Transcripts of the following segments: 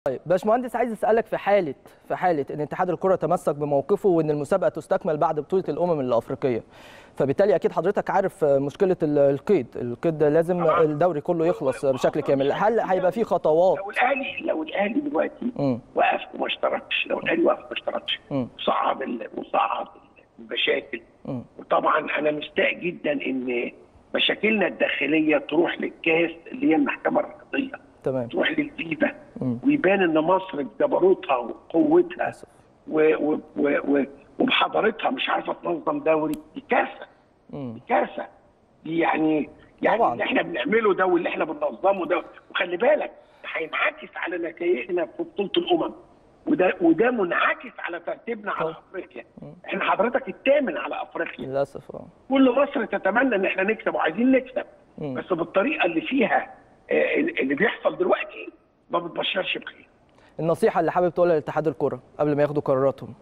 طيب باشمهندس عايز اسالك في حاله في حاله ان اتحاد الكره تمسك بموقفه وان المسابقه تستكمل بعد بطوله الامم الافريقيه فبالتالي اكيد حضرتك عارف مشكله ال- القيد القيد ده لازم طبعاً. الدوري كله يخلص بشكل كامل هل هيبقى في خطوات لو الاهلي لو الاهلي دلوقتي مم. وقف وما اشتركش لو الاهلي وقف وما اشتركش مم. وصعد ال- وصعد المشاكل مم. وطبعا انا مستاء جدا ان مشاكلنا الداخليه تروح للكاس اللي هي المحكمه الرياضيه تمام تروح للفيفا مم. ويبان ان مصر بجبروتها وقوتها للاسف و- و- و- و- وبحضارتها مش عارفه تنظم دوري دي كارثه مم. دي كارثه دي يعني يعني طبعاً. اللي احنا بنعمله ده واللي احنا بننظمه ده وخلي بالك هينعكس على نتائجنا في بطوله الامم وده وده منعكس على ترتيبنا على طبعاً. افريقيا احنا حضرتك الثامن على افريقيا للاسف اه كل مصر تتمنى ان احنا نكسب وعايزين نكسب مم. بس بالطريقه اللي فيها آه، اللي بيحصل دلوقتي ما بتبشرش بخير النصيحه اللي حابب تقولها لاتحاد الكره قبل ما ياخدوا قراراتهم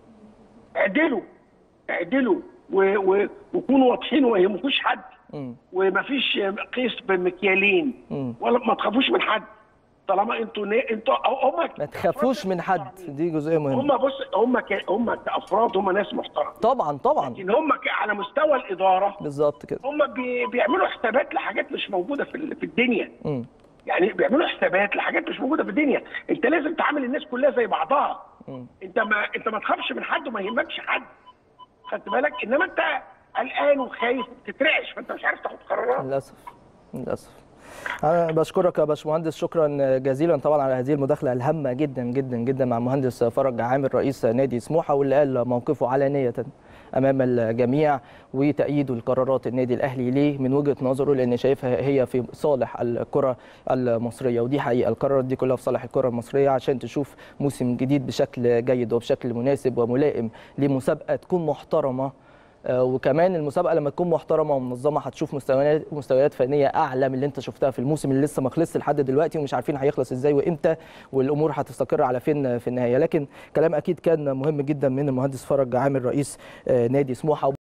اعدلوا اعدلوا و- و- وكونوا واضحين وما يهمكوش حد مم. ومفيش قيس بمكيالين مم. ولا ما تخافوش من حد طالما انتوا نا... انتوا أو هم ما تخافوش من حد دي جزئيه مهمه هم بص هم ك... هم كافراد هم ناس محترمه طبعا طبعا لكن هم ك... على مستوى الاداره بالظبط كده هم بي... بيعملوا حسابات لحاجات مش موجوده في ال... في الدنيا مم. يعني بيعملوا حسابات لحاجات مش موجوده في الدنيا انت لازم تعامل الناس كلها زي بعضها مم. انت ما انت ما تخافش من حد وما يهمكش حد خدت بالك انما انت قلقان وخايف وبتترعش فانت مش عارف تاخد قرارات للاسف للاسف انا بشكرك يا باشمهندس شكرا جزيلا طبعا على هذه المداخله الهامه جدا جدا جدا مع المهندس فرج عامر رئيس نادي سموحه واللي قال موقفه علانيه امام الجميع وتأييده لقرارات النادي الاهلي ليه من وجهه نظره لان شايفها هي في صالح الكره المصريه ودي حقيقه القرارات دي كلها في صالح الكره المصريه عشان تشوف موسم جديد بشكل جيد وبشكل مناسب وملائم لمسابقه تكون محترمه آه، وكمان المسابقه لما تكون محترمه ومنظمه هتشوف مستويات مستويات فنيه اعلى من اللي انت شفتها في الموسم اللي لسه ما خلصش لحد دلوقتي ومش عارفين هيخلص ازاي وامتى والامور هتستقر على فين في النهايه لكن كلام اكيد كان مهم جدا من المهندس فرج عامر رئيس آه، نادي سموحه